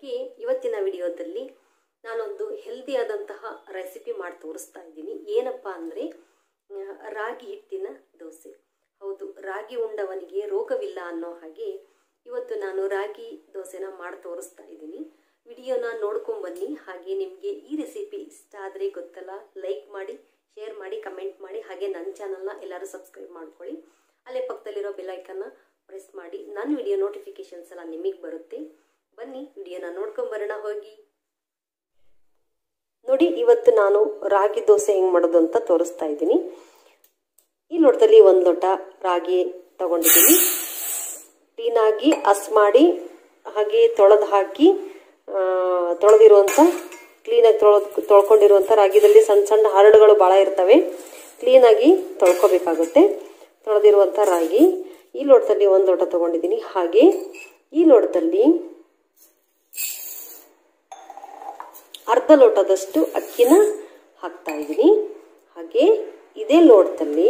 okay ಇವತ್ತಿನ ವಿಡಿಯೋದಲ್ಲಿ ನಾನೊಂದು ಹೆಲ್ದಿ ಆದಂತಹ ರೆಸಿಪಿ ಮಾಡಿ ತೋರಿಸ್ತಾ ಇದ್ದೀನಿ ಏನಪ್ಪ ಅಂದರೆ ರಾಗಿ ಹಿಟ್ಟಿನ ದೋಸೆ ಹೌದು ರಾಗಿ ಉಂಡವನಿಗೆ ರೋಗವಿಲ್ಲ ಅನ್ನೋ ಹಾಗೆ ಇವತ್ತು ನಾನು ರಾಗಿ ದೋಸೆನ ಮಾಡಿ ತೋರಿಸ್ತಾ ಇದ್ದೀನಿ ವಿಡಿಯೋನ ನೋಡ್ಕೊಂಬನ್ನಿ ಹಾಗೆ ನಿಮಗೆ ಈ ರೆಸಿಪಿ ಇಷ್ಟ ಆದರೆ ಗೊತ್ತಲ್ಲ ಲೈಕ್ ಮಾಡಿ ಶೇರ್ ಮಾಡಿ ಕಮೆಂಟ್ ಮಾಡಿ ಹಾಗೆ ನನ್ನ ಚಾನಲ್ನ ಎಲ್ಲರೂ ಸಬ್ಸ್ಕ್ರೈಬ್ ಮಾಡ್ಕೊಳ್ಳಿ ಅಲ್ಲೇ ಪಕ್ಕದಲ್ಲಿರೋ ಬೆಲ್ಲೈಕನ್ನ ಪ್ರೆಸ್ ಮಾಡಿ ನನ್ನ ವಿಡಿಯೋ ನೋಟಿಫಿಕೇಶನ್ಸ್ ಎಲ್ಲ ನಿಮಗೆ ಬರುತ್ತೆ ಬನ್ನಿ ವಿಡಿಯೋನ ನೋಡ್ಕೊಂಬರೋಣ ಹೋಗಿ ನೋಡಿ ಇವತ್ತು ನಾನು ರಾಗಿ ದೋಸೆ ಹೆಂಗೆ ಮಾಡೋದು ಅಂತ ತೋರಿಸ್ತಾ ಇದ್ದೀನಿ ಈ ಲೋಟದಲ್ಲಿ ಒಂದು ಲೋಟ ರಾಗಿ ತಗೊಂಡಿದ್ದೀನಿ ಕ್ಲೀನಾಗಿ ಹಸ್ ಮಾಡಿ ಹಾಗೆ ತೊಳೆದು ಹಾಕಿ ತೊಳೆದಿರುವಂಥ ಕ್ಲೀನಾಗಿ ತೊಳೆದು ತೊಳ್ಕೊಂಡಿರುವಂಥ ರಾಗಿದಲ್ಲಿ ಸಣ್ಣ ಸಣ್ಣ ಹರಡುಗಳು ಭಾಳ ಇರ್ತವೆ ಕ್ಲೀನಾಗಿ ತೊಳ್ಕೊಬೇಕಾಗುತ್ತೆ ತೊಳೆದಿರುವಂಥ ರಾಗಿ ಈ ಲೋಟದಲ್ಲಿ ಒಂದು ಲೋಟ ತೊಗೊಂಡಿದ್ದೀನಿ ಹಾಗೆ ಈ ಲೋಟದಲ್ಲಿ ಅರ್ಧ ಲೋಟದಷ್ಟು ಅಕ್ಕಿನ ಹಾಕ್ತಾ ಇದ್ದೀನಿ ಹಾಗೆ ಇದೇ ಲೋಟದಲ್ಲಿ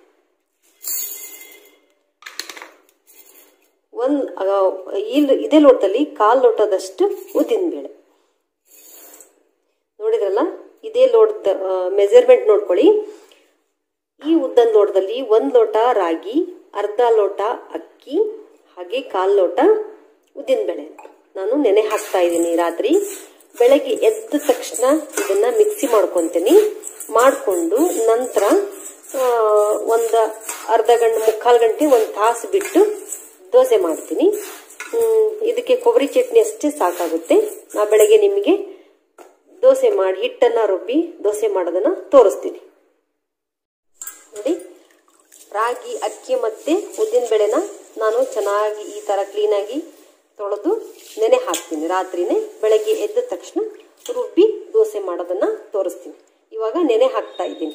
ಒಂದು ಇಲ್ಲಿ ಇದೇ ಲೋಟದಲ್ಲಿ ಕಾಲು ಲೋಟದಷ್ಟು ಉದ್ದಿನಬೇಳೆ ನೋಡಿದ್ರಲ್ಲ ಇದೇ ಲೋಟದ ಮೆಜರ್ಮೆಂಟ್ ನೋಡ್ಕೊಳ್ಳಿ ಈ ಉದ್ದನ ಲೋಟದಲ್ಲಿ ಒಂದು ಲೋಟ ರಾಗಿ ಅರ್ಧ ಲೋಟ ಅಕ್ಕಿ ಹಾಗೆ ಕಾಲು ಲೋಟ ಉದ್ದಿನಬೇಳೆ ನಾನು ನೆನೆ ಹಾಕ್ತಾ ಇದ್ದೀನಿ ರಾತ್ರಿ ಬೆಳಗ್ಗೆ ಎದ್ದ ತಕ್ಷಣ ಇದನ್ನ ಮಿಕ್ಸಿ ಮಾಡ್ಕೊತೀನಿ ಮಾಡಿಕೊಂಡು ನಂತರ ಒಂದು ಅರ್ಧ ಗಂಟೆ ಮುಕ್ಕಾಲು ಗಂಟೆ ಒಂದು ತಾಸು ಬಿಟ್ಟು ದೋಸೆ ಮಾಡ್ತೀನಿ ಇದಕ್ಕೆ ಕೊಬ್ಬರಿ ಚಟ್ನಿ ಅಷ್ಟೇ ಸಾಕಾಗುತ್ತೆ ನಾ ಬೆಳಗ್ಗೆ ನಿಮಗೆ ದೋಸೆ ಮಾಡಿ ಹಿಟ್ಟನ್ನು ರುಬ್ಬಿ ದೋಸೆ ಮಾಡೋದನ್ನು ತೋರಿಸ್ತೀನಿ ನೋಡಿ ರಾಗಿ ಅಕ್ಕಿ ಮತ್ತು ಉದ್ದಿನಬೇಳೆನ ನಾನು ಚೆನ್ನಾಗಿ ಈ ಥರ ಕ್ಲೀನಾಗಿ ತೊಳೆದು ನೆನೆ ಹಾಕ್ತೀನಿ ರಾತ್ರಿನೇ ಬೆಳಗ್ಗೆ ಎದ್ದ ತಕ್ಷಣ ರುಬ್ಬಿ ದೋಸೆ ಮಾಡೋದನ್ನು ತೋರಿಸ್ತೀನಿ ಇವಾಗ ನೆನೆ ಹಾಕ್ತಾ ಇದ್ದೀನಿ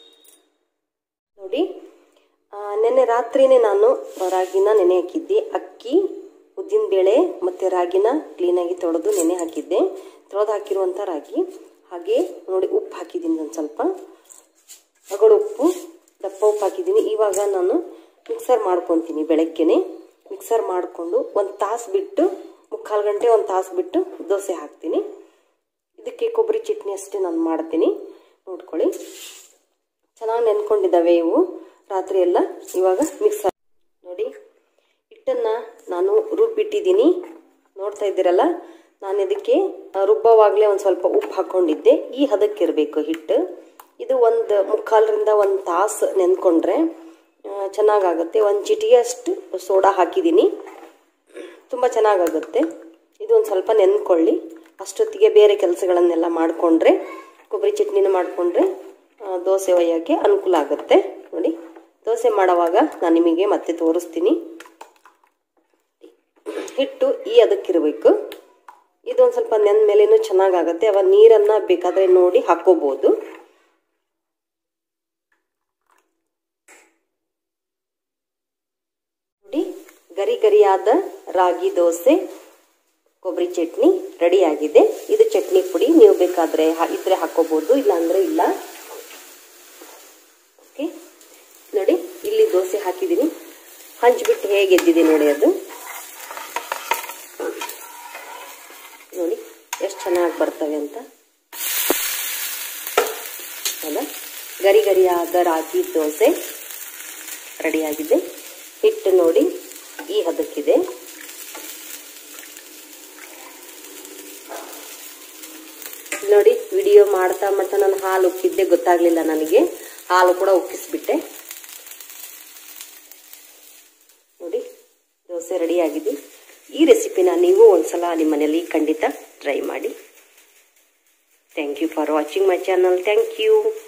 ನೋಡಿ ನೆನ್ನೆ ರಾತ್ರಿನೇ ನಾನು ರಾಗಿನ ನೆನೆ ಹಾಕಿದ್ದೆ ಅಕ್ಕಿ ಉದ್ದಿನಬೇಳೆ ಮತ್ತು ರಾಗಿನ ಕ್ಲೀನಾಗಿ ತೊಳೆದು ನೆನೆ ಹಾಕಿದ್ದೆ ತೊಳೆದು ಹಾಕಿರುವಂಥ ರಾಗಿ ಹಾಗೆ ನೋಡಿ ಉಪ್ಪು ಹಾಕಿದ್ದೀನಿ ಒಂದು ಸ್ವಲ್ಪ ಅಗಳು ಉಪ್ಪು ದಪ್ಪ ಉಪ್ಪು ಹಾಕಿದ್ದೀನಿ ಇವಾಗ ನಾನು ಮಿಕ್ಸರ್ ಮಾಡ್ಕೊತೀನಿ ಬೆಳಗ್ಗೆನೆ ಮಿಕ್ಸರ್ ಮಾಡಿಕೊಂಡು ಒಂದು ತಾಸು ಬಿಟ್ಟು ಮುಕ್ಕಾಲು ಗಂಟೆ ಒಂದು ತಾಸು ಬಿಟ್ಟು ದೋಸೆ ಹಾಕ್ತೀನಿ ಇದಕ್ಕೆ ಕೊಬ್ಬರಿ ಚಟ್ನಿ ಅಷ್ಟೇ ನಾನು ಮಾಡ್ತೀನಿ ನೋಡ್ಕೊಳ್ಳಿ ಚೆನ್ನಾಗಿ ನೆನ್ಕೊಂಡಿದ್ದಾವೆ ಇವು ರಾತ್ರಿ ಎಲ್ಲ ಇವಾಗ ಮಿಕ್ಸರ್ ನೋಡಿ ಹಿಟ್ಟನ್ನು ನಾನು ರುಬ್ಬಿಟ್ಟಿದ್ದೀನಿ ನೋಡ್ತಾ ಇದ್ದೀರಲ್ಲ ನಾನು ಇದಕ್ಕೆ ರುಬ್ಬವಾಗಲೇ ಒಂದು ಸ್ವಲ್ಪ ಉಪ್ಪು ಹಾಕ್ಕೊಂಡಿದ್ದೆ ಈ ಹದಕ್ಕಿರಬೇಕು ಹಿಟ್ಟು ಇದು ಒಂದು ಮುಕ್ಕಾಲರಿಂದ ಒಂದು ತಾಸು ನೆನ್ಕೊಂಡ್ರೆ ಚೆನ್ನಾಗಾಗುತ್ತೆ ಒಂದು ಚಿಟಿಗೆ ಅಷ್ಟು ಸೋಡಾ ಹಾಕಿದ್ದೀನಿ ತುಂಬ ಚೆನ್ನಾಗಾಗುತ್ತೆ ಇದು ಒಂದು ಸ್ವಲ್ಪ ನೆನ್ಕೊಳ್ಳಿ ಅಷ್ಟೊತ್ತಿಗೆ ಬೇರೆ ಕೆಲಸಗಳನ್ನೆಲ್ಲ ಮಾಡಿಕೊಂಡ್ರೆ ಕೊಬ್ಬರಿ ಚಟ್ನಿನ ಮಾಡಿಕೊಂಡ್ರೆ ದೋಸೆ ಒಯ್ಯೋಕ್ಕೆ ಅನುಕೂಲ ಆಗುತ್ತೆ ನೋಡಿ ದೋಸೆ ಮಾಡೋವಾಗ ನಾನು ನಿಮಗೆ ಮತ್ತೆ ತೋರಿಸ್ತೀನಿ ಹಿಟ್ಟು ಈ ಅದಕ್ಕಿರಬೇಕು ಇದೊಂದು ಸ್ವಲ್ಪ ನೆಂದ ಮೇಲೇನು ಚೆನ್ನಾಗಾಗುತ್ತೆ ಅವಾಗ ನೀರನ್ನು ಬೇಕಾದರೆ ನೋಡಿ ಹಾಕೋಬೋದು ನೋಡಿ ಗರಿ ಗರಿಯಾದ ರಾಗಿ ದೋಸೆ ಕೊಬ್ಬರಿ ಚಟ್ನಿ ರೆಡಿಯಾಗಿದೆ ಇದು ಚಟ್ನಿ ಪುಡಿ ನೀವು ಬೇಕಾದರೆ ಇದ್ರೆ ಹಾಕೋಬಹುದು ಇಲ್ಲಾಂದ್ರೆ ಇಲ್ಲ ಓಕೆ ನೋಡಿ ಇಲ್ಲಿ ದೋಸೆ ಹಾಕಿದ್ದೀನಿ ಹಂಚ್ಬಿಟ್ಟು ಹೇಗೆ ಎದ್ದಿದೆ ನೋಡಿ ಅದು ನೋಡಿ ಎಷ್ಟು ಚೆನ್ನಾಗಿ ಬರ್ತವೆ ಅಂತ ಅಲ್ಲ ಗರಿ ಗರಿಯಾದ ರಾಗಿ ದೋಸೆ ರೆಡಿಯಾಗಿದೆ ಹಿಟ್ಟು ನೋಡಿ ಈ ಹದಕ್ಕಿದೆ ನೋಡಿ ವಿಡಿಯೋ ಮಾಡ್ತಾ ಮಾಡ್ತಾ ನಾನು ಹಾಲು ಉಕ್ಕಿದ್ದೆ ಗೊತ್ತಾಗ್ಲಿಲ್ಲ ನನಗೆ ಹಾಲು ಕೂಡ ಉಕ್ಕಿಸ್ಬಿಟ್ಟೆ ನೋಡಿ ದೋಸೆ ರೆಡಿ ಆಗಿದೆ ಈ ರೆಸಿಪಿನ ನೀವು ಒಂದ್ಸಲ ನಿಮ್ಮ ಮನೇಲಿ ಖಂಡಿತ ಟ್ರೈ ಮಾಡಿ thank you for watching my channel thank you